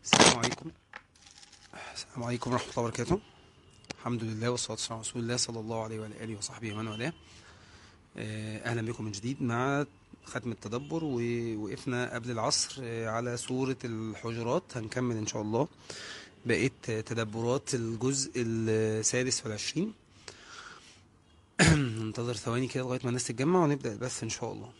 السلام عليكم السلام عليكم ورحمة الله وبركاته الحمد لله والصلاة والسلام على رسول الله صلى الله عليه وعلى آله وصحبه ومن والاه آه، أهلا بكم من جديد مع ختم التدبر ووقفنا قبل العصر آه، على سورة الحجرات هنكمل إن شاء الله بقية تدبرات الجزء السادس والعشرين ننتظر ثواني كده لغاية ما الناس تتجمع ونبدأ البث إن شاء الله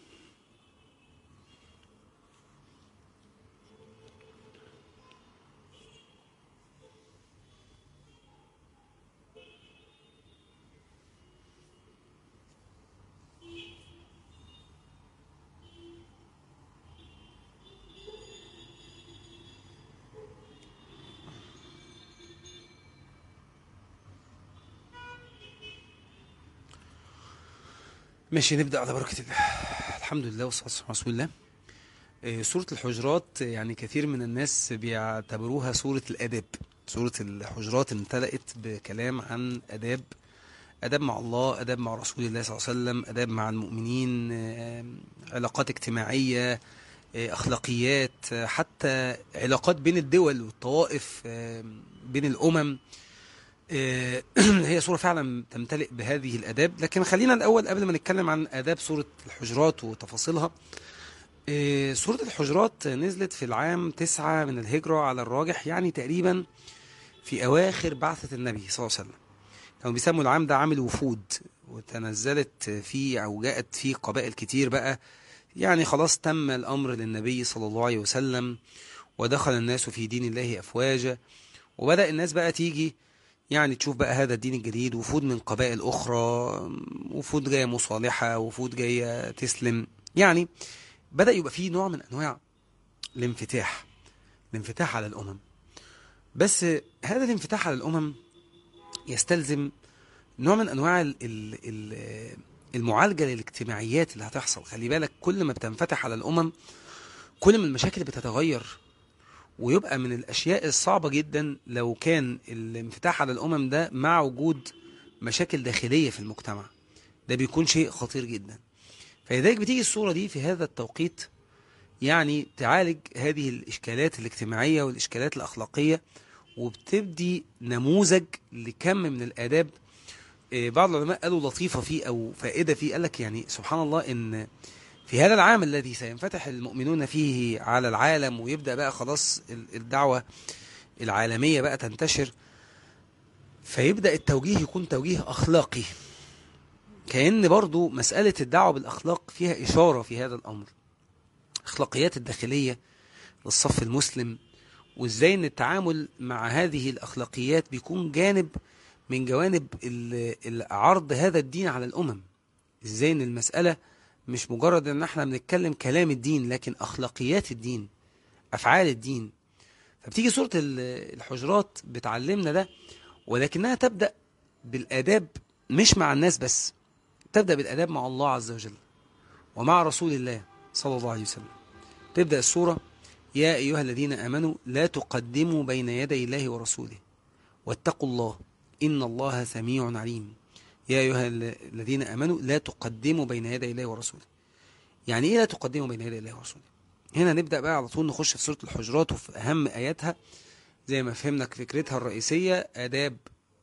ماشي نبدأ على بركة الله الحمد لله والصلاة والسلام على رسول الله آه، سورة الحجرات يعني كثير من الناس بيعتبروها سورة الآداب سورة الحجرات امتلأت بكلام عن آداب آداب مع الله آداب مع رسول الله صلى الله عليه وسلم آداب مع المؤمنين آه، علاقات اجتماعية آه، أخلاقيات آه، حتى علاقات بين الدول والطوائف آه، بين الأمم آه، هي سورة فعلا تمتلئ بهذه الآداب لكن خلينا الأول قبل ما نتكلم عن آداب سورة الحجرات وتفاصيلها آه، سورة الحجرات نزلت في العام تسعة من الهجرة على الراجح يعني تقريبا في أواخر بعثة النبي صلى الله عليه وسلم كانوا بيسموا العام ده عام الوفود وتنزلت فيه أو جاءت فيه قبائل كتير بقى يعني خلاص تم الأمر للنبي صلى الله عليه وسلم ودخل الناس في دين الله أفواجا وبدأ الناس بقى تيجي يعني تشوف بقى هذا الدين الجديد وفود من قبائل أخرى وفود جاية مصالحة وفود جاية تسلم يعني بدأ يبقى فيه نوع من أنواع الانفتاح الانفتاح على الأمم بس هذا الانفتاح على الأمم يستلزم نوع من أنواع ال ال ال المعالجة للاجتماعيات اللي هتحصل خلي بالك كل ما بتنفتح على الأمم كل ما المشاكل بتتغير ويبقى من الأشياء الصعبة جدا لو كان الانفتاح على الأمم ده مع وجود مشاكل داخلية في المجتمع ده بيكون شيء خطير جدا فلذلك بتيجي الصورة دي في هذا التوقيت يعني تعالج هذه الإشكالات الاجتماعية والإشكالات الأخلاقية وبتبدي نموذج لكم من الآداب إيه، بعض العلماء قالوا لطيفة فيه أو فائدة فيه قال لك يعني سبحان الله إن في هذا العام الذي سينفتح المؤمنون فيه على العالم ويبدأ بقى خلاص ال- الدعوة العالمية بقى تنتشر فيبدأ التوجيه يكون توجيه أخلاقي كأن برضو مسألة الدعوة بالأخلاق فيها إشارة في هذا الأمر أخلاقيات الداخلية للصف المسلم وإزاي أن التعامل مع هذه الأخلاقيات بيكون جانب من جوانب ال- ال- عرض هذا الدين على الأمم إزاي أن المسألة مش مجرد أن احنا بنتكلم كلام الدين لكن أخلاقيات الدين أفعال الدين فبتيجي سورة ال- الحجرات بتعلمنا ده ولكنها تبدأ بالآداب مش مع الناس بس تبدأ بالآداب مع الله عز وجل ومع رسول الله صلى الله عليه وسلم تبدأ السورة يا أيها الذين آمنوا لا تقدموا بين يدي الله ورسوله واتقوا الله إن الله سميع عليم يا أيها ال- الذين آمنوا لا تقدموا بين يدي الله ورسوله يعني إيه لا تقدموا بين يدي الله ورسوله هنا نبدأ بقى على طول نخش في سورة الحجرات وفي أهم آياتها زي ما فهمنا فكرتها الرئيسية آداب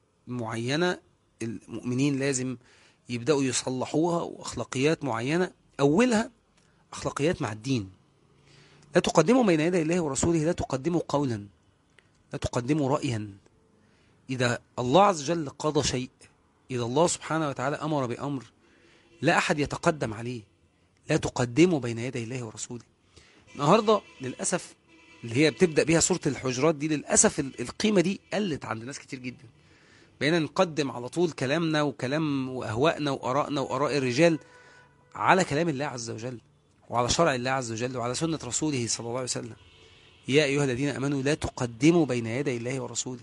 معينة المؤمنين لازم يبدأوا يصلحوها وأخلاقيات معينة أولها أخلاقيات مع الدين لا تقدموا بين يدي الله ورسوله لا تقدموا قولا لا تقدموا رأيا إذا الله عز وجل قضى شيء إذا الله سبحانه وتعالى أمر بأمر لا أحد يتقدم عليه لا تقدموا بين يدي الله ورسوله النهاردة للأسف اللي هي بتبدأ بيها سورة الحجرات دي للأسف ال- القيمة دي قلت عند ناس كتير جدا بقينا نقدم على طول كلامنا وكلام وأهوائنا وآرائنا وآراء الرجال على كلام الله عز وجل وعلى شرع الله عز وجل وعلى سنة رسوله صلى الله عليه وسلم يا أيها الذين أمنوا لا تقدموا بين يدي الله ورسوله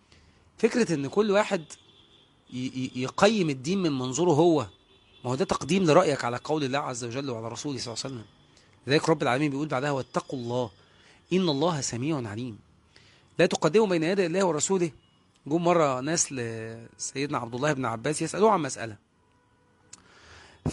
فكرة ان كل واحد ي- ي- يقيم الدين من منظوره هو ما هو ده تقديم لرأيك على قول الله عز وجل وعلى رسوله صلى الله عليه وسلم لذلك رب العالمين بيقول بعدها واتقوا الله إن الله سميع عليم لا تقدموا بين يدي الله ورسوله جم مرة ناس لسيدنا عبد الله بن عباس يسألوه عن مسألة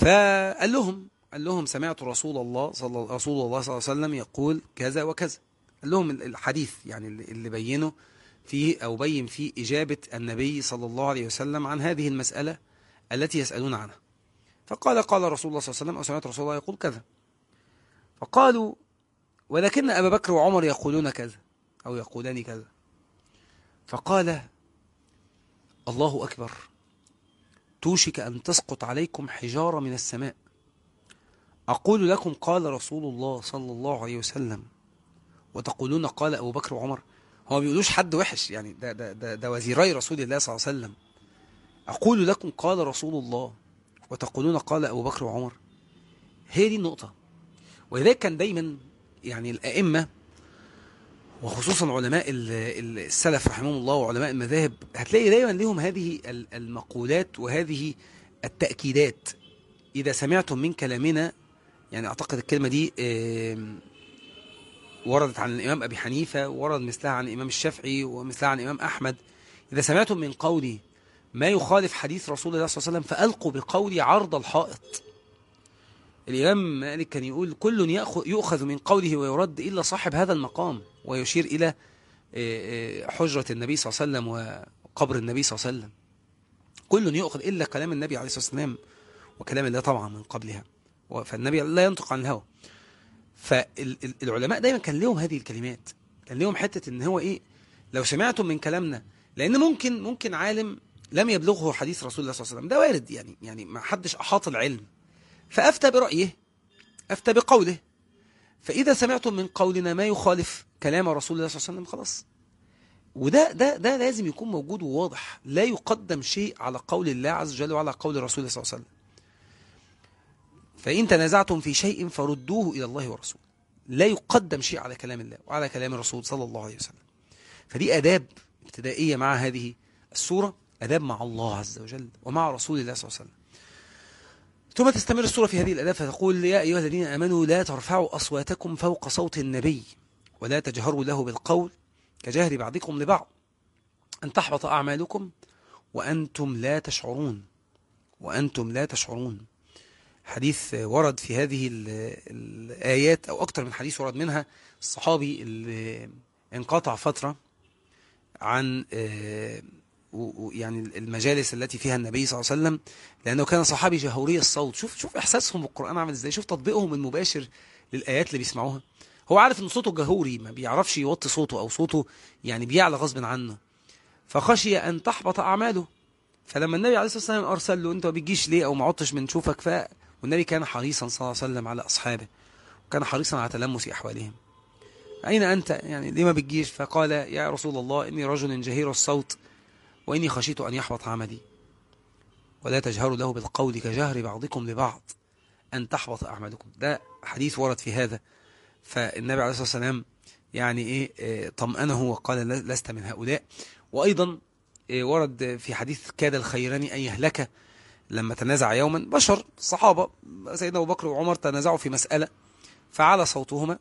فقال لهم قال لهم سمعت رسول الله صلى رسول الله صلى الله عليه وسلم يقول كذا وكذا قال لهم الحديث يعني اللي اللي بينه فيه أو بين فيه إجابة النبي صلى الله عليه وسلم عن هذه المسألة التي يسألون عنها فقال قال رسول الله صلى الله عليه وسلم أو سمعت رسول الله يقول كذا فقالوا ولكن أبا بكر وعمر يقولون كذا أو يقولان كذا فقال الله أكبر توشك أن تسقط عليكم حجارة من السماء أقول لكم قال رسول الله صلى الله عليه وسلم وتقولون قال أبو بكر وعمر هو ما بيقولوش حد وحش يعني ده, ده, ده, ده وزيري رسول الله صلى الله عليه وسلم أقول لكم قال رسول الله وتقولون قال أبو بكر وعمر هي دي النقطة ولذلك كان دايما يعني الأئمة وخصوصا علماء ال- ال- السلف رحمهم الله وعلماء المذاهب هتلاقي دايما لهم هذه ال- المقولات وهذه التأكيدات إذا سمعتم من كلامنا يعني أعتقد الكلمة دي آم، وردت عن الإمام أبي حنيفة ورد مثلها عن الإمام الشافعي ومثلها عن الإمام أحمد إذا سمعتم من قولي ما يخالف حديث رسول الله صلى الله عليه وسلم فألقوا بقولي عرض الحائط الإمام مالك كان يقول كل يأخذ, يؤخذ من قوله ويرد إلا صاحب هذا المقام ويشير إلى آه، آه، حجرة النبي صلى الله عليه وسلم وقبر النبي صلى الله عليه وسلم كل يؤخذ إلا كلام النبي عليه الصلاة والسلام وكلام الله طبعا من قبلها و- فالنبي لا ينطق عن الهوى فالعلماء دايما كان لهم هذه الكلمات كان لهم حتة ان هو ايه لو سمعتم من كلامنا لان ممكن ممكن عالم لم يبلغه حديث رسول الله صلى الله عليه وسلم ده وارد يعني يعني ما حدش احاط العلم فافتى برايه افتى بقوله فاذا سمعتم من قولنا ما يخالف كلام رسول الله صلى الله عليه وسلم خلاص وده ده ده لازم يكون موجود وواضح لا يقدم شيء على قول الله عز وجل وعلى قول رسول الله صلى الله عليه وسلم فإن تنازعتم في شيء فردوه إلى الله ورسوله لا يقدم شيء على كلام الله وعلى كلام الرسول صلى الله عليه وسلم فدي أداب ابتدائية مع هذه السورة أداب مع الله عز وجل ومع رسول الله صلى الله عليه وسلم ثم تستمر السورة في هذه الأداب فتقول يا أيها الذين آمنوا لا ترفعوا أصواتكم فوق صوت النبي ولا تجهروا له بالقول كجهر بعضكم لبعض أن تحبط أعمالكم وأنتم لا تشعرون وأنتم لا تشعرون حديث ورد في هذه ال- الآيات أو أكثر من حديث ورد منها الصحابي اللي انقطع فترة عن آه، و- و- يعني المجالس التي فيها النبي صلى الله عليه وسلم لأنه كان صحابي جهوري الصوت شوف شوف إحساسهم بالقرآن عامل إزاي شوف تطبيقهم المباشر للآيات اللي بيسمعوها هو عارف إن صوته جهوري ما بيعرفش يوطي صوته أو صوته يعني بيعلى غصب عنه فخشي أن تحبط أعماله فلما النبي عليه الصلاة والسلام أرسل له أنت ما بتجيش ليه أو ما عدتش بنشوفك ف والنبي كان حريصا صلى الله عليه وسلم على أصحابه وكان حريصا على تلمس أحوالهم أين أنت يعني ليه ما بتجيش فقال يا رسول الله إني رجل جهير الصوت وإني خشيت أن يحبط عملي ولا تجهروا له بالقول كجهر بعضكم لبعض أن تحبط أعمالكم ده حديث ورد في هذا فالنبي عليه الصلاة والسلام يعني إيه آه، طمأنه وقال ل- لست من هؤلاء وأيضا آه، ورد في حديث كاد الخيران أن يهلك لما تنازع يوما بشر الصحابة سيدنا أبو بكر وعمر تنازعوا في مسألة فعلى صوتهما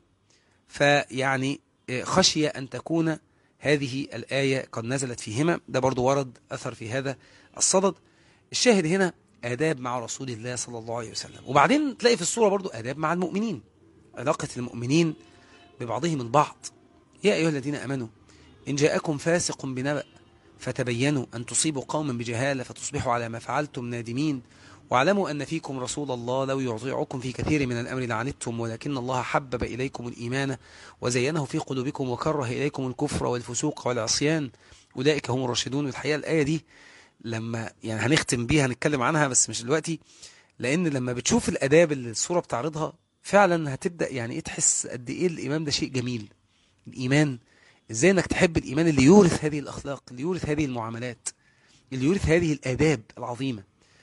فيعني آه، خشي أن تكون هذه الآية قد نزلت فيهما ده برضو ورد أثر في هذا الصدد الشاهد هنا آداب مع رسول الله صلى الله عليه وسلم وبعدين تلاقي في الصورة برضو آداب مع المؤمنين علاقة المؤمنين ببعضهم البعض يا أيها الذين أمنوا إن جاءكم فاسق بنبأ فتبينوا أن تصيبوا قوما بجهالة فتصبحوا على ما فعلتم نادمين واعلموا أن فيكم رسول الله لو يطيعكم في كثير من الأمر لعنتم ولكن الله حبب إليكم الإيمان وزينه في قلوبكم وكره إليكم الكفر والفسوق والعصيان أولئك هم الراشدون والحقيقة الآية دي لما يعني هنختم بيها هنتكلم عنها بس مش دلوقتي لأن لما بتشوف الآداب اللي الصورة بتعرضها فعلا هتبدأ يعني إيه تحس قد إيه الإيمان ده شيء جميل الإيمان إزاي إنك تحب الإيمان اللي يورث هذه الأخلاق اللي يورث هذه المعاملات اللي يورث هذه الآداب العظيمة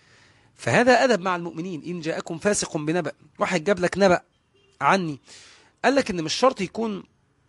فهذا أدب مع المؤمنين إن جاءكم فاسق بنبأ واحد جاب لك نبأ عني قال لك إن مش شرط يكون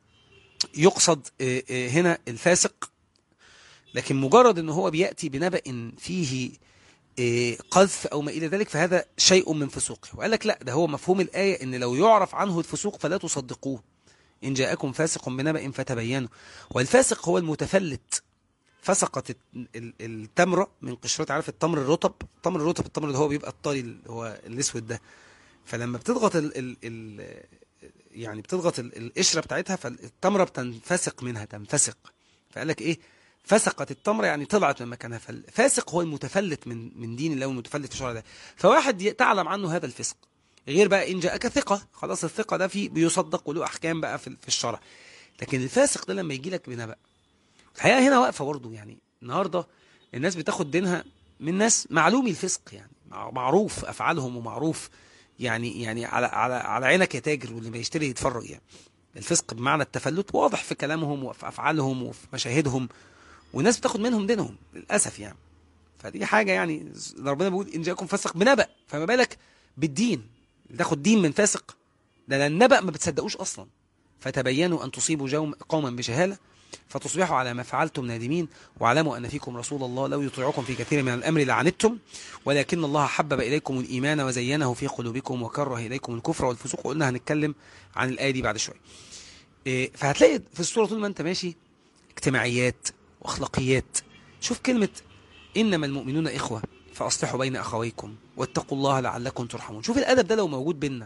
يقصد آه، آه، هنا الفاسق لكن مجرد ان هو بيأتي بنبأ فيه آه، قذف او ما الى ذلك فهذا شيء من فسوقه وقال لك لا ده هو مفهوم الآية ان لو يعرف عنه الفسوق فلا تصدقوه ان جاءكم فاسق بنبأ فتبينوا والفاسق هو المتفلت فسقت الت- ال- التمرة من قشرته عارف التمر الرطب التمر الرطب التمر اللي هو بيبقى الطري اللي هو الاسود ده فلما بتضغط ال ال ال يعني بتضغط القشره بتاعتها فالتمره بتنفسق منها تنفسق فقال لك ايه فسقت التمره يعني طلعت من مكانها فالفاسق هو المتفلت من من دين الله المتفلت في الشرع ده فواحد تعلم عنه هذا الفسق غير بقى ان جاءك ثقه خلاص الثقه ده في بيصدق وله احكام بقى في في الشرع لكن الفاسق ده لما يجي لك بنبأ الحقيقه هنا واقفه برضه يعني النهارده الناس بتاخد دينها من ناس معلومي الفسق يعني معروف افعالهم ومعروف يعني يعني على على على عينك يا تاجر واللي بيشتري يتفرج يعني الفسق بمعنى التفلت واضح في كلامهم وفي افعالهم وفي مشاهدهم والناس بتاخد منهم دينهم للاسف يعني فدي حاجه يعني ربنا بيقول ان جاءكم فسق بنبأ فما بالك بالدين تاخد دين من فاسق ده النبأ ما بتصدقوش اصلا فتبينوا ان تصيبوا قوما بجهاله فتصبحوا على ما فعلتم نادمين واعلموا أن فيكم رسول الله لو يطيعكم في كثير من الأمر لعنتم ولكن الله حبب إليكم الإيمان وزينه في قلوبكم وكره إليكم الكفر والفسوق قلنا هنتكلم عن الآية دي بعد شوية إيه، فهتلاقي في الصورة طول ما أنت ماشي اجتماعيات وأخلاقيات شوف كلمة إنما المؤمنون إخوة فأصلحوا بين أخويكم واتقوا الله لعلكم ترحمون شوف الأدب ده لو موجود بيننا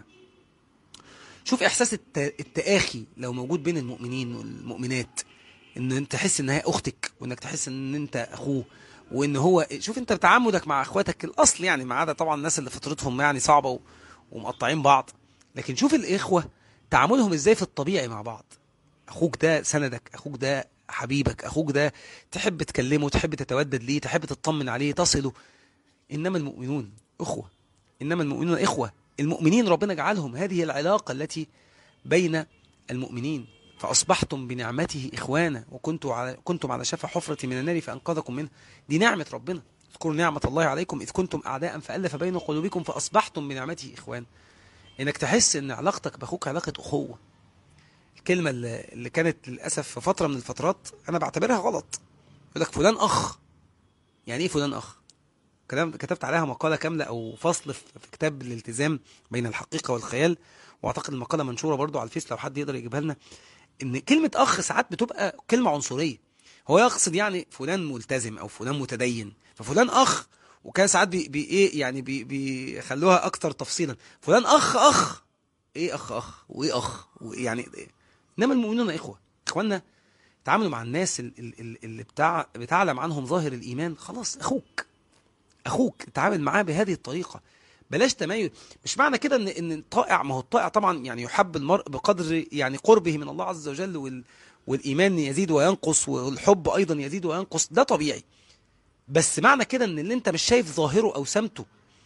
شوف إحساس التآخي لو موجود بين المؤمنين والمؤمنات ان انت تحس ان هي اختك وانك تحس ان انت اخوه وان هو شوف انت بتعاملك مع اخواتك الاصل يعني ما عدا طبعا الناس اللي فطرتهم يعني صعبه ومقطعين بعض لكن شوف الاخوه تعاملهم ازاي في الطبيعي مع بعض اخوك ده سندك اخوك ده حبيبك اخوك ده تحب تكلمه تحب تتودد ليه تحب تطمن عليه تصله انما المؤمنون اخوه انما المؤمنون اخوه المؤمنين ربنا جعلهم هذه العلاقه التي بين المؤمنين فأصبحتم بنعمته إخوانا وكنتم على, كنتم على شفا حفرة من النار فأنقذكم منها دي نعمة ربنا اذكروا نعمة الله عليكم إذ كنتم أعداء فألف بين قلوبكم فأصبحتم بنعمته إخوان إنك تحس إن علاقتك بأخوك علاقة أخوة الكلمة اللي كانت للأسف في فترة من الفترات أنا بعتبرها غلط يقول لك فلان أخ يعني إيه فلان أخ كتبت عليها مقالة كاملة أو فصل في كتاب الالتزام بين الحقيقة والخيال واعتقد المقالة منشورة برضو على الفيس لو حد يقدر يجيبها لنا ان كلمة اخ ساعات بتبقى كلمة عنصرية هو يقصد يعني فلان ملتزم او فلان متدين ففلان اخ وكان ساعات بي, بي ايه يعني بي بيخلوها اكتر تفصيلا فلان اخ اخ ايه اخ اخ وايه اخ يعني إيه؟ انما المؤمنون اخوه اخواننا تعاملوا مع الناس اللي بتاع بتعلم عنهم ظاهر الايمان خلاص اخوك اخوك تعامل معاه بهذه الطريقه بلاش تميز مش معنى كده ان ان الطائع ما هو الطائع طبعا يعني يحب المرء بقدر يعني قربه من الله عز وجل وال والايمان يزيد وينقص والحب ايضا يزيد وينقص ده طبيعي بس معنى كده ان اللي انت مش شايف ظاهره او سمته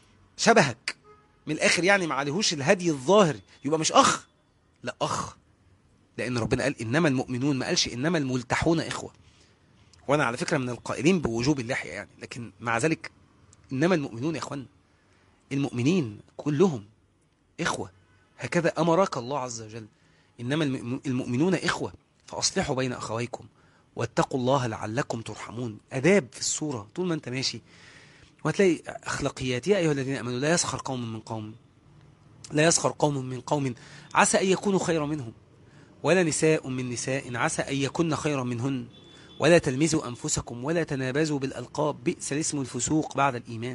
شبهك من الاخر يعني ما عليهوش الهدي الظاهر يبقى مش اخ لا اخ لان ربنا قال انما المؤمنون ما قالش انما الملتحون اخوه وانا على فكره من القائلين بوجوب اللحيه يعني لكن مع ذلك انما المؤمنون يا اخوانا المؤمنين كلهم إخوة هكذا أمرك الله عز وجل إنما المؤمنون إخوة فأصلحوا بين أخويكم واتقوا الله لعلكم ترحمون أداب في الصورة طول ما أنت ماشي وهتلاقي أخلاقيات يا أيها الذين أمنوا لا يسخر قوم من قوم لا يسخر قوم من قوم عسى أن يكونوا خيرا منهم ولا نساء من نساء عسى أن يكون خيرا منهن ولا تلمزوا أنفسكم ولا تنابزوا بالألقاب بئس الاسم الفسوق بعد الإيمان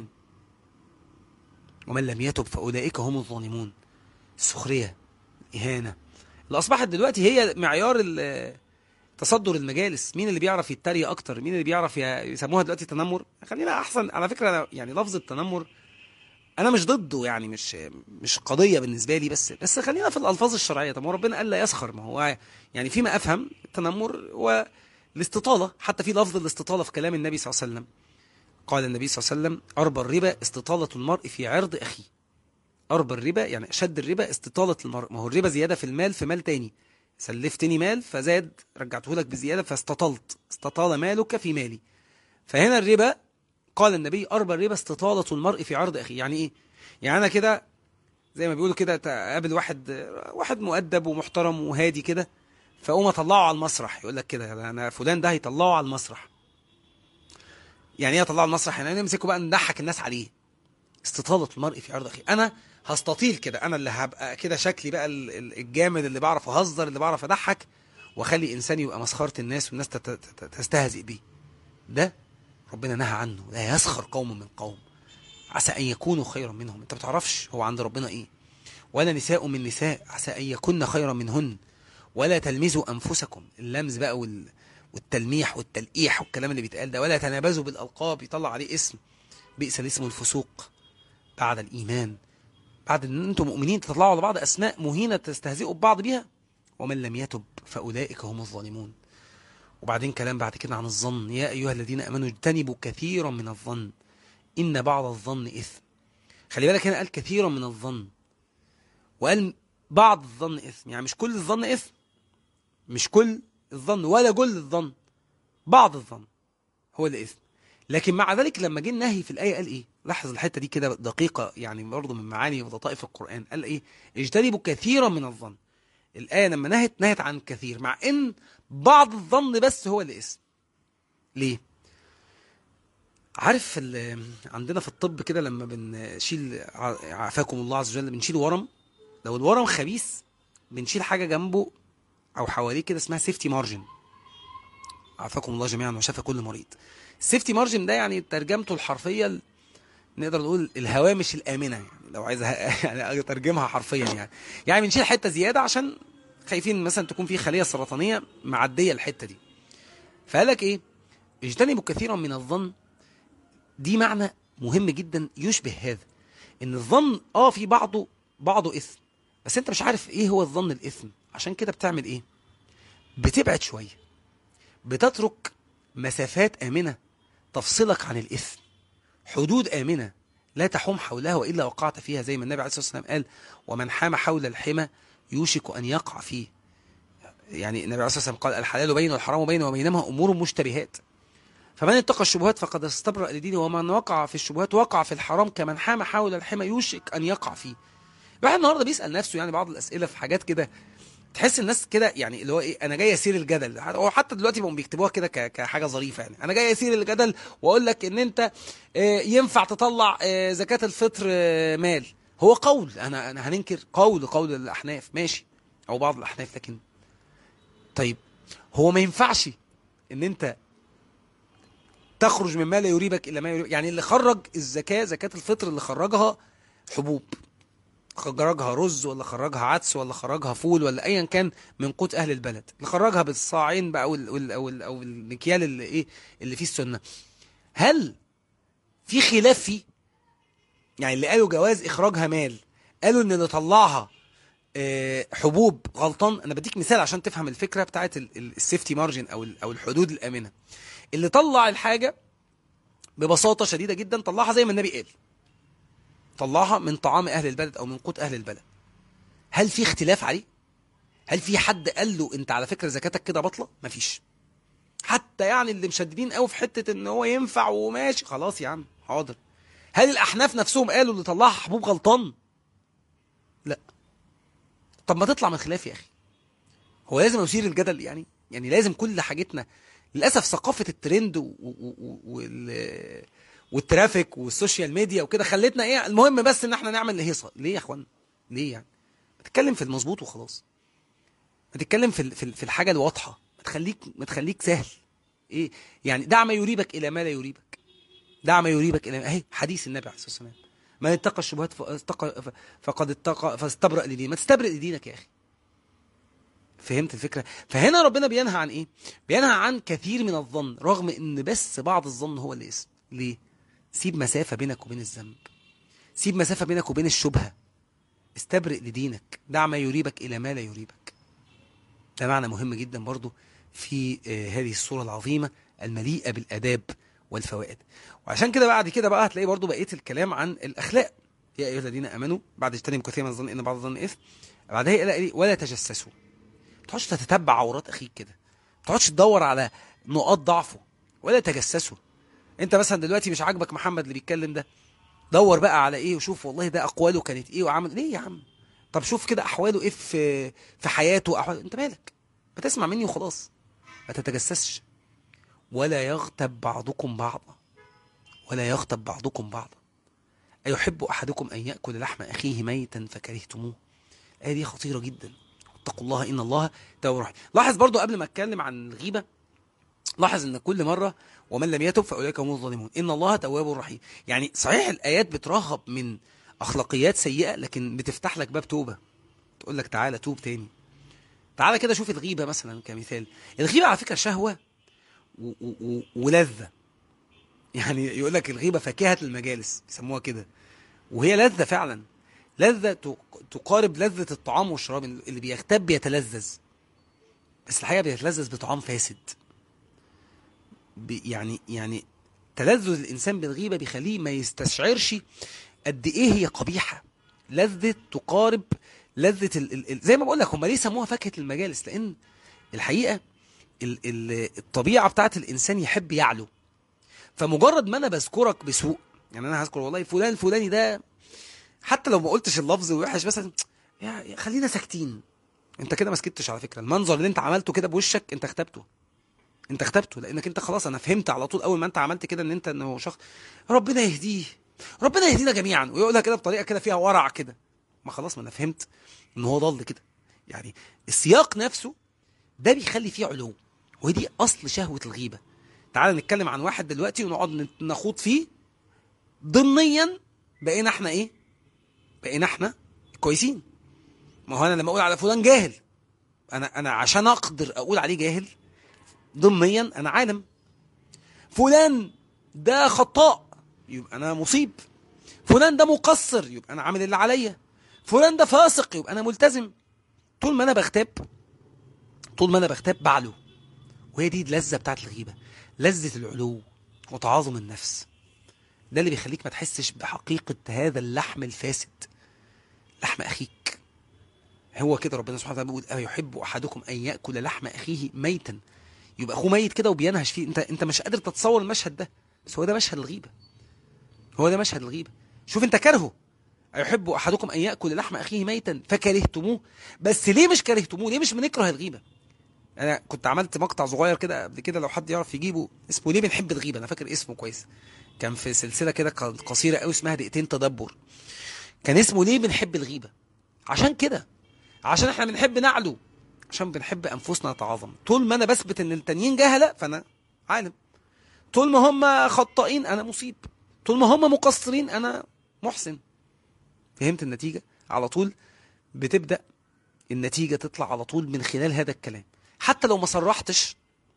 ومن لم يتب فأولئك هم الظالمون السخرية الإهانة اللي أصبحت دلوقتي هي معيار تصدر المجالس مين اللي بيعرف يتريق أكتر مين اللي بيعرف يسموها دلوقتي تنمر خلينا أحسن على فكرة أنا يعني لفظ التنمر أنا مش ضده يعني مش مش قضية بالنسبة لي بس بس خلينا في الألفاظ الشرعية طب ما ربنا قال لا يسخر ما هو يعني فيما أفهم التنمر والاستطالة حتى في لفظ الاستطالة في كلام النبي صلى الله عليه وسلم قال النبي صلى الله عليه وسلم أربى الربا استطالة المرء في عرض أخيه أربى الربا يعني أشد الربا استطالة المرء ما هو الربا زيادة في المال في مال تاني سلفتني مال فزاد رجعته لك بزيادة فاستطلت استطال مالك في مالي فهنا الربا قال النبي أربى الربا استطالة المرء في عرض أخيه يعني إيه يعني أنا كده زي ما بيقولوا كده تقابل واحد واحد مؤدب ومحترم وهادي كده فأقوم أطلعه على المسرح يقول لك كده أنا فلان ده هيطلعه على المسرح يعني ايه اطلعه المسرح يعني نمسكه بقى نضحك الناس عليه استطالة المرء في عرض اخيه انا هستطيل كده انا اللي هبقى كده شكلي بقى الجامد اللي بعرف اهزر اللي بعرف اضحك واخلي انسان يبقى مسخره الناس والناس تستهزئ بيه ده ربنا نهى عنه لا يسخر قوم من قوم عسى ان يكونوا خيرا منهم انت ما بتعرفش هو عند ربنا ايه ولا نساء من نساء عسى أن يكن خيرا منهن ولا تلمزوا أنفسكم اللمز بقى وال... والتلميح والتلقيح والكلام اللي بيتقال ده ولا تنابزوا بالألقاب يطلع عليه اسم بئس الاسم الفسوق بعد الإيمان بعد ان انتم مؤمنين تطلعوا على بعض اسماء مهينه تستهزئوا ببعض بيها ومن لم يتب فاولئك هم الظالمون وبعدين كلام بعد كده عن الظن يا ايها الذين امنوا اجتنبوا كثيرا من الظن ان بعض الظن اثم خلي بالك هنا قال كثيرا من الظن وقال بعض الظن اثم يعني مش كل الظن اثم مش كل الظن ولا كل الظن بعض الظن هو اللي اثم لكن مع ذلك لما جه النهي في الايه قال ايه لاحظ الحته دي كده دقيقه يعني برضه من معاني ولطائف القران قال ايه اجتنبوا كثيرا من الظن الايه لما نهت نهت عن كثير مع ان بعض الظن بس هو اللي اسم ليه عارف ال- عندنا في الطب كده لما بنشيل ع- عافاكم الله عز وجل بنشيل ورم لو الورم خبيث بنشيل حاجه جنبه او حواليه كده اسمها سيفتي مارجن عافاكم الله جميعا وشفى كل مريض السيفتي مارجن ده يعني ترجمته الحرفيه ال- نقدر نقول الهوامش الامنه يعني لو عايز أ- يعني اترجمها حرفيا يعني يعني بنشيل حته زياده عشان خايفين مثلا تكون في خليه سرطانيه معديه الحته دي فقال لك ايه اجتنبوا كثيرا من الظن دي معنى مهم جدا يشبه هذا ان الظن اه في بعضه بعضه اثم بس انت مش عارف ايه هو الظن الاثم عشان كده بتعمل ايه بتبعد شويه بتترك مسافات امنه تفصلك عن الاثم حدود امنه لا تحوم حولها والا وقعت فيها زي ما النبي عليه الصلاه والسلام قال ومن حام حول الحمى يوشك ان يقع فيه يعني النبي عليه الصلاه والسلام قال الحلال بين والحرام بين وبينهما امور مشتبهات فمن اتقى الشبهات فقد استبرأ لدينه ومن وقع في الشبهات وقع في الحرام كمن حام حول الحمى يوشك ان يقع فيه الواحد النهارده بيسال نفسه يعني بعض الاسئله في حاجات كده تحس الناس كده يعني اللي هو ايه انا جاي اسير الجدل هو حتى دلوقتي بقوا بيكتبوها كده ك- كحاجه ظريفه يعني انا جاي اسير الجدل واقول لك ان انت آه، ينفع تطلع آه، زكاه الفطر آه، مال هو قول انا انا هننكر قول قول الاحناف ماشي او بعض الاحناف لكن طيب هو ما ينفعش ان انت تخرج مما لا يريبك الا ما يريبك يعني اللي خرج الزكاه زكاه الفطر اللي خرجها حبوب خرجها رز ولا خرجها عدس ولا خرجها فول ولا ايا كان من قوت اهل البلد اللي خرجها بالصاعين بقى او ال او ال او, ال أو المكيال اللي ايه اللي فيه السنه هل في خلاف فيه يعني اللي قالوا جواز اخراجها مال قالوا ان اللي طلعها آه، حبوب غلطان انا بديك مثال عشان تفهم الفكره بتاعت ال- ال- السيفتي مارجن او ال- او الحدود الامنه اللي طلع الحاجه ببساطه شديده جدا طلعها زي ما النبي قال طلعها من طعام اهل البلد او من قوت اهل البلد هل في اختلاف عليه هل في حد قال له انت على فكره زكاتك كده بطله مفيش حتى يعني اللي مشددين قوي في حته ان هو ينفع وماشي خلاص يا عم حاضر هل الاحناف نفسهم قالوا اللي طلعها حبوب غلطان لا طب ما تطلع من خلاف يا اخي هو لازم يثير الجدل يعني يعني لازم كل حاجتنا للاسف ثقافه الترند و... و... و... وال... والترافيك والسوشيال ميديا وكده خلتنا ايه المهم بس ان احنا نعمل هيصه ليه يا اخوان ليه يعني ما تتكلم في المظبوط وخلاص ما تتكلم في ال- في ال- في الحاجه الواضحه ما تخليك ما تخليك سهل ايه يعني دع ما يريبك الى ما لا يريبك دع ما يريبك الى اهي حديث النبي عليه الصلاه والسلام من اتقى الشبهات فاتقى ف- فقد اتقى فاستبرأ لدينه ما تستبرئ لدينك يا اخي فهمت الفكره فهنا ربنا بينهى عن ايه بينهى عن كثير من الظن رغم ان بس بعض الظن هو اللي اسم ليه سيب مسافه بينك وبين الذنب سيب مسافه بينك وبين الشبهه استبرئ لدينك دع ما يريبك الى ما لا يريبك ده معنى مهم جدا برضو في آه، هذه الصورة العظيمة المليئة بالآداب والفوائد وعشان كده بعد كده بقى هتلاقي برضو بقية الكلام عن الأخلاق يا أيها الذين آمنوا بعد اجتنبوا كثير من الظن إن بعض الظن إثم بعدها إلى إيه؟ ولا تجسسوا ما تقعدش تتبع عورات أخيك كده ما تقعدش تدور على نقاط ضعفه ولا تجسسوا انت مثلا دلوقتي مش عاجبك محمد اللي بيتكلم ده دور بقى على ايه وشوف والله ده اقواله كانت ايه وعمل ليه يا عم طب شوف كده احواله ايه في في حياته احواله انت مالك بتسمع مني وخلاص ما تتجسسش ولا يغتب بعضكم بعضا ولا يغتب بعضكم بعضا أيحب أحدكم أن يأكل لحم أخيه ميتا فكرهتموه الآية دي خطيرة جدا اتقوا الله إن الله تواب رحيم لاحظ برضو قبل ما أتكلم عن الغيبة لاحظ ان كل مره ومن لم يتب فاولئك هم الظالمون ان الله تواب رحيم يعني صحيح الايات بترهب من اخلاقيات سيئه لكن بتفتح لك باب توبه تقول لك تعالى توب تاني تعالى كده شوف الغيبه مثلا كمثال الغيبه على فكره شهوه و- و- و- ولذه يعني يقول لك الغيبه فاكهه المجالس يسموها كده وهي لذه فعلا لذه تق- تقارب لذه الطعام والشراب اللي بيغتاب بيتلذذ بس الحقيقه بيتلذذ بطعام فاسد بي- يعني يعني تلذذ الانسان بالغيبه بيخليه ما يستشعرش قد ايه هي قبيحه لذه تقارب لذه ال ال ال زي ما بقول لك هم ليه سموها فاكهه المجالس لان الحقيقه ال ال الطبيعه بتاعت الانسان يحب يعلو فمجرد ما انا بذكرك بسوء يعني انا هذكر والله فلان الفلاني ده حتى لو ما قلتش اللفظ وحش مثلا يا يا خلينا ساكتين انت كده ما سكتش على فكره المنظر اللي انت عملته كده بوشك انت اختبته انت اختبته لانك انت خلاص انا فهمت على طول اول ما انت عملت كده ان انت انه شخص ربنا يهديه ربنا يهدينا جميعا ويقولها كده بطريقه كده فيها ورع كده ما خلاص ما انا فهمت ان هو ضل كده يعني السياق نفسه ده بيخلي فيه علو ودي اصل شهوه الغيبه تعال نتكلم عن واحد دلوقتي ونقعد نت- نخوض فيه ضمنيا بقينا احنا ايه بقينا احنا كويسين ما هو انا لما اقول على فلان جاهل انا انا عشان اقدر اقول عليه جاهل ضمنيا انا عالم فلان ده خطاء يبقى انا مصيب فلان ده مقصر يبقى انا عامل اللي عليا فلان ده فاسق يبقى انا ملتزم طول ما انا بغتاب طول ما انا بغتاب بعلو وهي دي اللذه بتاعت الغيبه لذه العلو وتعاظم النفس ده اللي بيخليك ما تحسش بحقيقه هذا اللحم الفاسد لحم اخيك هو كده ربنا سبحانه وتعالى بيقول أيحب أحدكم أن يأكل لحم أخيه ميتا يبقى أخوه ميت كده وبينهش فيه أنت أنت مش قادر تتصور المشهد ده بس هو ده مشهد الغيبة هو ده مشهد الغيبة شوف أنت كرهه أيحب أحدكم أن يأكل لحم أخيه ميتا فكرهتموه بس ليه مش كرهتموه ليه مش بنكره الغيبة أنا كنت عملت مقطع صغير كده قبل كده لو حد يعرف يجيبه اسمه ليه بنحب الغيبة أنا فاكر اسمه كويس كان في سلسلة كده قصيرة قوي اسمها دقيقتين تدبر كان اسمه ليه بنحب الغيبة عشان كده عشان احنا بنحب نعلو عشان بنحب انفسنا نتعاظم طول ما انا بثبت ان التانيين جهله فانا عالم طول ما هم خطائين انا مصيب طول ما هم مقصرين انا محسن فهمت النتيجه على طول بتبدا النتيجه تطلع على طول من خلال هذا الكلام حتى لو ما صرحتش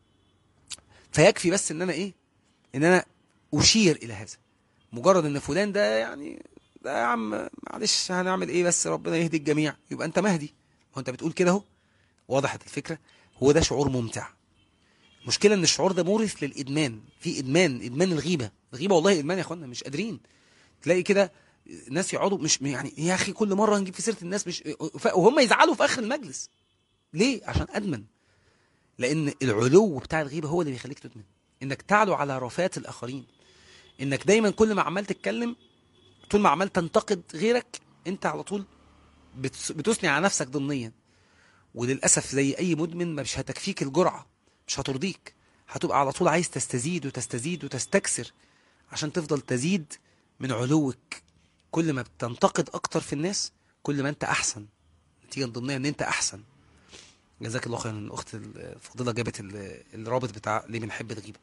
فيكفي بس ان انا ايه ان انا اشير الى هذا مجرد ان فلان ده يعني ده يا عم معلش هنعمل ايه بس ربنا يهدي الجميع يبقى انت مهدي هو انت بتقول كده اهو وضحت الفكره هو ده شعور ممتع المشكله ان الشعور ده مورث للادمان في ادمان ادمان الغيبه الغيبه والله ادمان يا اخوانا مش قادرين تلاقي كده ناس يقعدوا مش يعني يا اخي كل مره نجيب في سيره الناس مش وهم يزعلوا في اخر المجلس ليه عشان ادمن لان العلو بتاع الغيبه هو اللي بيخليك تدمن انك تعلو على رفات الاخرين انك دايما كل ما عمال تتكلم طول ما عمال تنتقد غيرك انت على طول بتس- بتثني على نفسك ضمنيا وللاسف زي اي مدمن مش هتكفيك الجرعه مش هترضيك هتبقى على طول عايز تستزيد وتستزيد وتستكثر عشان تفضل تزيد من علوك كل ما بتنتقد اكتر في الناس كل ما انت احسن نتيجه ضمنيا ان انت احسن جزاك الله خيرا الاخت الفاضله جابت ال- الرابط بتاع ليه بنحب الغيبه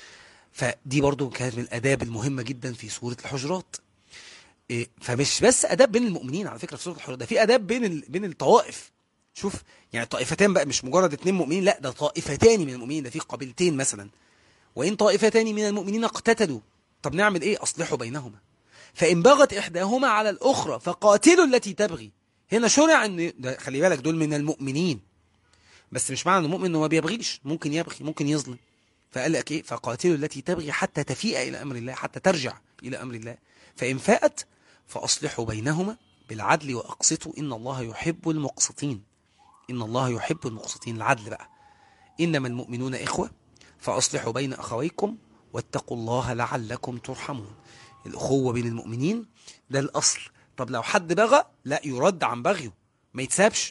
فدي برضو كانت من الاداب المهمه جدا في سوره الحجرات إيه، فمش بس اداب بين المؤمنين على فكره في سوره الحجرات ده في اداب بين ال... بين الطوائف شوف يعني طائفتان بقى مش مجرد اتنين مؤمنين لا ده طائفتان من المؤمنين ده في قبيلتين مثلا وان طائفتان من المؤمنين اقتتلوا طب نعمل ايه اصلحوا بينهما فان بغت احداهما على الاخرى فقاتلوا التي تبغي هنا شرع ان ده خلي بالك دول من المؤمنين بس مش معنى ان المؤمن انه ما بيبغيش ممكن يبغي ممكن يظلم فقال لك ايه فقاتلوا التي تبغي حتى تفيء الى امر الله حتى ترجع الى امر الله فان فاءت فاصلحوا بينهما بالعدل واقسطوا ان الله يحب المقسطين ان الله يحب المقسطين العدل بقى انما المؤمنون اخوه فاصلحوا بين اخويكم واتقوا الله لعلكم ترحمون الاخوه بين المؤمنين ده الاصل طب لو حد بغى لا يرد عن بغيه ما يتسابش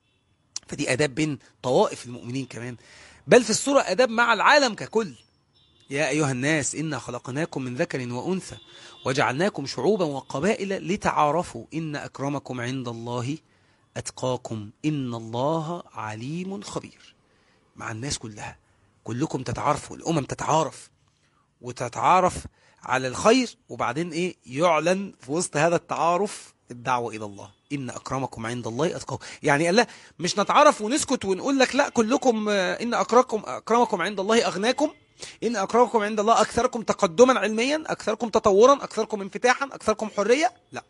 فدي اداب بين طوائف المؤمنين كمان بل في الصوره اداب مع العالم ككل يا ايها الناس انا خلقناكم من ذكر وانثى وجعلناكم شعوبا وقبائل لتعارفوا ان اكرمكم عند الله اتقاكم ان الله عليم خبير مع الناس كلها كلكم تتعارفوا الامم تتعارف وتتعارف على الخير وبعدين ايه يعلن في وسط هذا التعارف الدعوة إلى الله إن أكرمكم عند الله أتقاكم يعني قال لا مش نتعرف ونسكت ونقول لك لا كلكم آه، إن أكرمكم أكرمكم عند الله أغناكم إن أكرمكم عند الله أكثركم تقدما علميا أكثركم تطورا أكثركم انفتاحا أكثركم حرية لا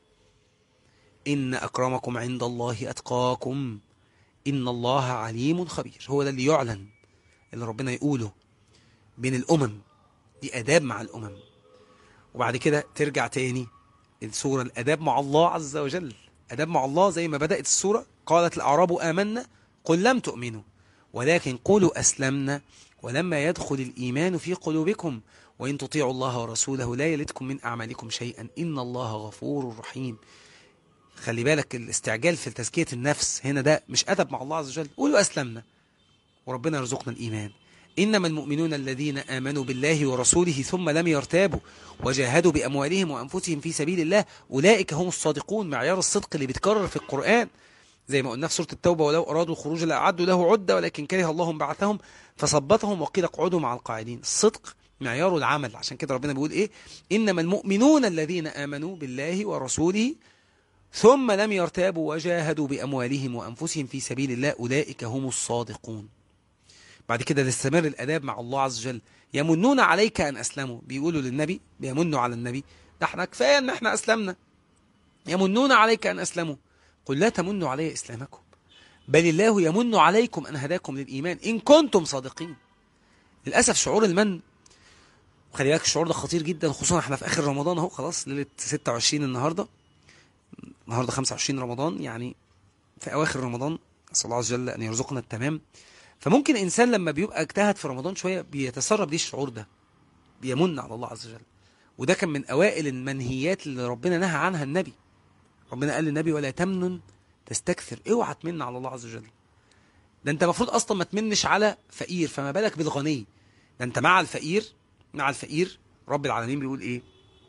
إن أكرمكم عند الله أتقاكم إن الله عليم خبير هو ده اللي يعلن اللي ربنا يقوله بين الأمم دي أداب مع الأمم وبعد كده ترجع تاني السورة الأداب مع الله عز وجل أداب مع الله زي ما بدأت السورة قالت الأعراب آمنا قل لم تؤمنوا ولكن قولوا أسلمنا ولما يدخل الإيمان في قلوبكم وإن تطيعوا الله ورسوله لا يلدكم من أعمالكم شيئا إن الله غفور رحيم خلي بالك الاستعجال في تزكية النفس هنا ده مش أدب مع الله عز وجل قولوا أسلمنا وربنا يرزقنا الإيمان إنما المؤمنون الذين آمنوا بالله ورسوله ثم لم يرتابوا وجاهدوا بأموالهم وأنفسهم في سبيل الله أولئك هم الصادقون معيار الصدق اللي بيتكرر في القرآن زي ما قلنا في سورة التوبة ولو أرادوا الخروج لأعدوا له عدة ولكن كره الله بعثهم فثبتهم وقيل اقعدوا مع القاعدين الصدق معيار العمل عشان كده ربنا بيقول إيه إنما المؤمنون الذين آمنوا بالله ورسوله ثم لم يرتابوا وجاهدوا بأموالهم وأنفسهم في سبيل الله أولئك هم الصادقون بعد كده تستمر الأداب مع الله عز وجل يمنون عليك أن أسلموا بيقولوا للنبي بيمنوا على النبي ده احنا كفاية أن احنا أسلمنا يمنون عليك أن أسلموا قل لا تمنوا علي إسلامكم بل الله يمن عليكم أن هداكم للإيمان إن كنتم صادقين للأسف شعور المن وخلي بالك الشعور ده خطير جدا خصوصا احنا في آخر رمضان اهو خلاص ليلة 26 النهاردة النهاردة 25 رمضان يعني في أواخر رمضان أسأل الله عز وجل أن يرزقنا التمام فممكن إنسان لما بيبقى اجتهد في رمضان شوية بيتسرب ليه الشعور ده بيمن على الله عز وجل وده كان من أوائل المنهيات اللي ربنا نهى عنها النبي ربنا قال للنبي ولا تمنن تستكثر اوعى تمن على الله عز وجل ده انت المفروض اصلا ما تمنش على فقير فما بالك بالغني ده انت مع الفقير مع الفقير رب العالمين بيقول ايه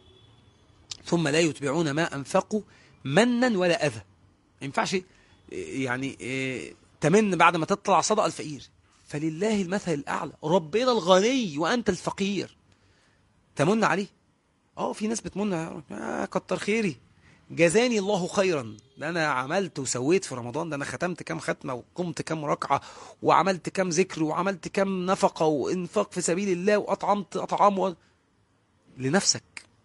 ثم لا يتبعون ما انفقوا منا ولا اذى ما ينفعش يعني إيه تمن بعد ما تطلع صدقه الفقير فلله المثل الاعلى ربنا الغني وانت الفقير تمن عليه اه في ناس بتمن آه كتر خيري جزاني الله خيرا ده انا عملت وسويت في رمضان ده انا ختمت كام ختمه وقمت كام ركعه وعملت كام ذكر وعملت كام نفقه وانفاق في سبيل الله واطعمت اطعام و... لنفسك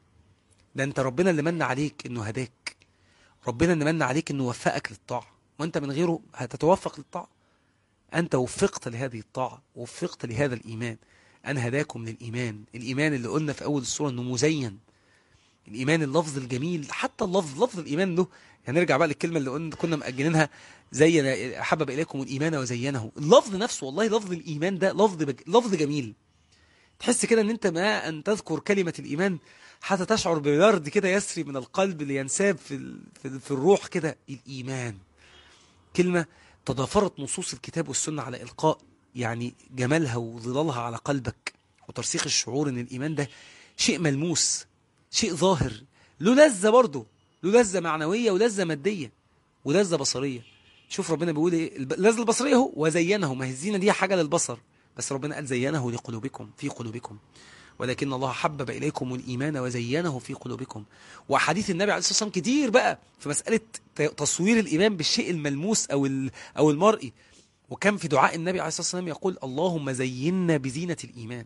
ده انت ربنا اللي من عليك انه هداك ربنا اللي من عليك انه وفقك للطاعه وانت من غيره هتتوفق للطاعه انت وفقت لهذه الطاعه وفقت لهذا الايمان ان هداكم للايمان الايمان اللي قلنا في اول السوره انه مزين الإيمان اللفظ الجميل حتى اللفظ لفظ الإيمان له هنرجع بقى للكلمة اللي قلنا كنا مأجلينها زي حبب إليكم الإيمان وزينه اللفظ نفسه والله لفظ الإيمان ده لفظ بج... لفظ جميل تحس كده ان انت ما ان تذكر كلمة الإيمان حتى تشعر ببرد كده يسري من القلب لينساب في, ال... في, في الروح كده الإيمان كلمة تضافرت نصوص الكتاب والسنة على إلقاء يعني جمالها وظلالها على قلبك وترسيخ الشعور ان الإيمان ده شيء ملموس شيء ظاهر له لذة برضه له لذة معنوية ولذة مادية ولذة بصرية شوف ربنا بيقول ايه اللذة البصرية هو وزينه ما هي الزينة دي حاجة للبصر بس ربنا قال زينه لقلوبكم في قلوبكم ولكن الله حبب إليكم الإيمان وزينه في قلوبكم وأحاديث النبي عليه الصلاة والسلام كتير بقى في مسألة تصوير الإيمان بالشيء الملموس أو أو المرئي وكان في دعاء النبي عليه الصلاة والسلام يقول اللهم زينا بزينة الإيمان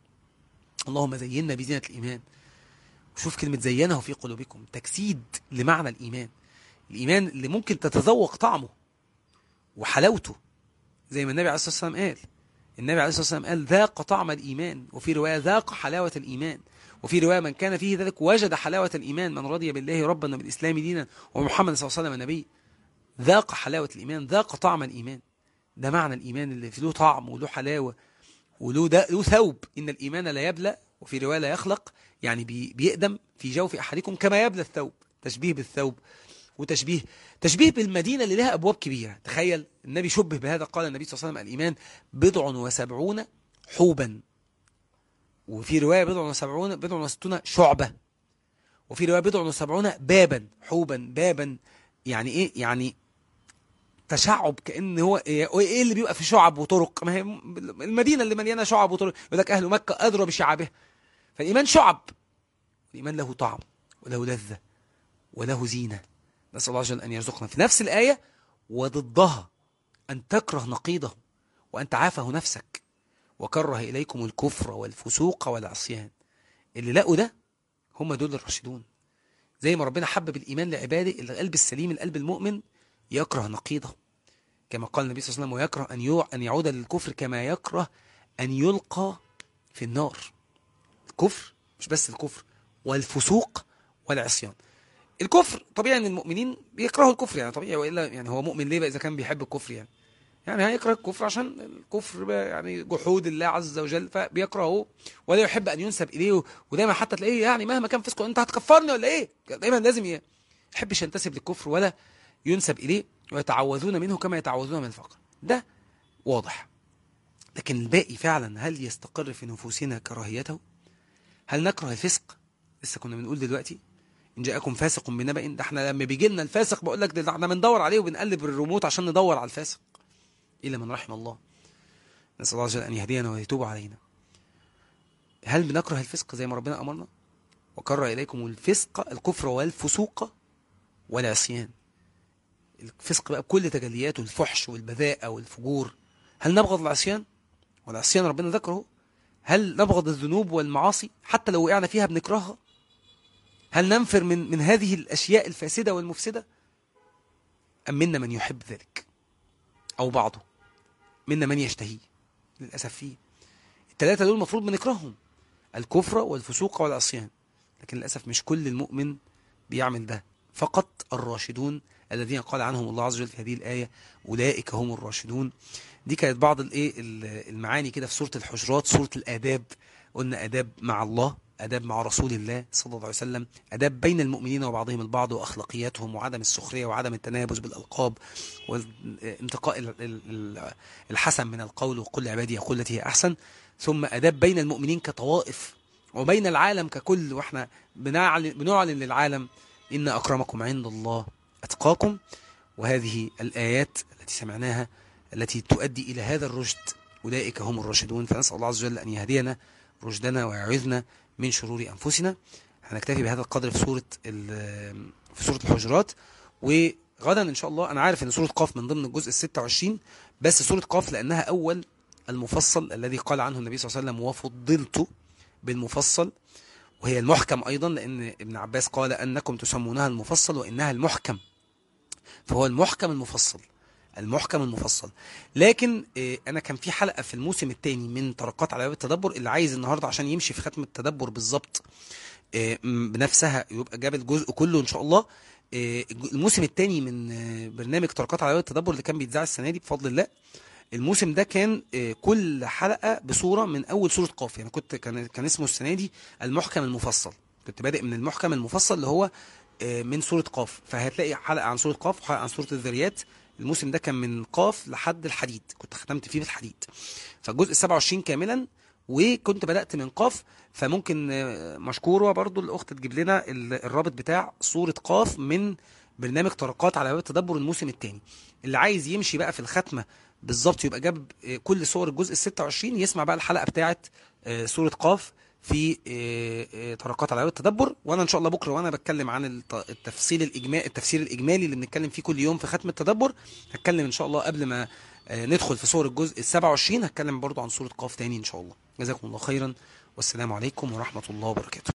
اللهم زينا بزينة الإيمان وشوف كلمة زينه في قلوبكم تجسيد لمعنى الإيمان الإيمان اللي ممكن تتذوق طعمه وحلاوته زي ما النبي عليه الصلاة والسلام قال النبي عليه الصلاة والسلام قال ذاق طعم الإيمان وفي رواية ذاق حلاوة الإيمان وفي رواية من كان فيه ذلك وجد حلاوة الإيمان من رضي بالله ربا وبالإسلام دينا ومحمد صلى الله عليه وسلم نبي ذاق حلاوة الإيمان ذاق طعم الإيمان ده معنى الإيمان اللي فيه له طعم وله حلاوة وله له ثوب إن الإيمان لا يبلى وفي رواية لا يخلق يعني بي بيقدم في جوف أحدكم كما يبلى الثوب تشبيه بالثوب وتشبيه تشبيه بالمدينة اللي لها أبواب كبيرة تخيل النبي شبه بهذا قال النبي صلى الله عليه وسلم الإيمان بضع وسبعون حوبا وفي رواية بضع وسبعون بضع وستون شعبة وفي رواية بضع وسبعون بابا حوبا بابا يعني إيه يعني تشعب كأن هو إيه اللي بيبقى في شعب وطرق ما هي المدينة اللي مليانة شعب وطرق يقول لك أهل مكة أدرى بشعبها فالإيمان شعب الإيمان له طعم وله لذة وله زينة نسأل الله عز وجل أن يرزقنا في نفس الآية وضدها أن تكره نقيضه وأن تعافه نفسك وكره إليكم الكفر والفسوق والعصيان اللي لقوا ده هم دول الراشدون زي ما ربنا حبب الإيمان لعباده القلب السليم القلب المؤمن يكره نقيضه كما قال النبي صلى الله عليه وسلم ويكره أن يع- أن يعود للكفر كما يكره أن يلقى في النار الكفر مش بس الكفر والفسوق والعصيان الكفر طبيعي ان المؤمنين بيكرهوا الكفر يعني طبيعي والا يعني هو مؤمن ليه بقى اذا كان بيحب الكفر يعني يعني هيكره الكفر عشان الكفر بقى يعني جحود الله عز وجل فبيكرهه ولا يحب ان ينسب اليه ودايما حتى تلاقيه يعني مهما كان فسقه انت هتكفرني ولا ايه دايما لازم ي- يحبش ينتسب للكفر ولا ينسب اليه ويتعوذون منه كما يتعوذون من الفقر ده واضح لكن الباقي فعلا هل يستقر في نفوسنا كراهيته هل نكره الفسق لسه كنا بنقول دلوقتي ان جاءكم فاسق بنبأ ده احنا لما بيجي لنا الفاسق بقول لك ده احنا بندور عليه وبنقلب الريموت عشان ندور على الفاسق الا من رحم الله نسال الله عز وجل ان يهدينا ويتوب علينا هل بنكره الفسق زي ما ربنا امرنا وكره اليكم الفسق الكفر والفسوق والعصيان الفسق بقى بكل تجلياته الفحش والبذاءة والفجور هل نبغض العصيان والعصيان ربنا ذكره هل نبغض الذنوب والمعاصي حتى لو وقعنا فيها بنكرهها هل ننفر من من هذه الأشياء الفاسدة والمفسدة أم منا من يحب ذلك أو بعضه منا من يشتهيه للأسف فيه الثلاثة دول المفروض بنكرههم الكفر والفسوق والعصيان لكن للأسف مش كل المؤمن بيعمل ده فقط الراشدون الذين قال عنهم الله عز وجل في هذه الآية أولئك هم الراشدون دي كانت بعض الايه المعاني كده في سورة الحجرات سورة الآداب قلنا آداب مع الله آداب مع رسول الله صلى الله عليه وسلم آداب بين المؤمنين وبعضهم البعض وأخلاقياتهم وعدم السخرية وعدم التنابز بالألقاب وانتقاء ال- ال- ال- الحسن من القول وقل عبادي يقول التي هي أحسن ثم آداب بين المؤمنين كطوائف وبين العالم ككل واحنا بنعلن, بنعلن للعالم إن أكرمكم عند الله أتقاكم وهذه الآيات التي سمعناها التي تؤدي إلى هذا الرشد أولئك هم الراشدون فنسأل الله عز وجل أن يهدينا رشدنا ويعوذنا من شرور أنفسنا هنكتفي بهذا القدر في سورة ال- في سورة الحجرات وغدا إن شاء الله أنا عارف أن سورة قاف من ضمن الجزء الستة وعشرين بس سورة قاف لأنها أول المفصل الذي قال عنه النبي صلى الله عليه وسلم وفضلت بالمفصل وهي المحكم أيضا لأن ابن عباس قال أنكم تسمونها المفصل وإنها المحكم فهو المحكم المفصل المحكم المفصل لكن آه، انا كان في حلقه في الموسم الثاني من طرقات على باب التدبر اللي عايز النهارده عشان يمشي في ختم التدبر بالظبط آه، م- بنفسها يبقى جاب الجزء كله ان شاء الله آه، الج- الموسم الثاني من آه، برنامج طرقات على باب التدبر اللي كان بيتذاع السنه دي بفضل الله الموسم ده كان آه، كل حلقه بصوره من اول سوره قاف يعني كنت كان كان اسمه السنه دي المحكم المفصل كنت بادئ من المحكم المفصل اللي هو آه، من سوره قاف فهتلاقي حلقه عن سوره قاف وحلقه عن سوره الذريات الموسم ده كان من قاف لحد الحديد كنت ختمت فيه بالحديد فالجزء 27 كاملا وكنت بدأت من قاف فممكن آه، مشكورة برضو الأخت تجيب لنا ال- الرابط بتاع سورة قاف من برنامج طرقات على باب التدبر الموسم الثاني اللي عايز يمشي بقى في الختمة بالظبط يبقى جاب آه، كل صور الجزء ال 26 يسمع بقى الحلقة بتاعت آه، سورة قاف في آه، آه، طرقات على باب التدبر وانا ان شاء الله بكره وانا بتكلم عن الت- التفصيل الاجمالي التفسير الاجمالي اللي بنتكلم فيه كل يوم في ختم التدبر هتكلم ان شاء الله قبل ما آه، ندخل في صور الجزء ال 27 هتكلم برضو عن سورة قاف تاني ان شاء الله جزاكم الله خيرا والسلام عليكم ورحمة الله وبركاته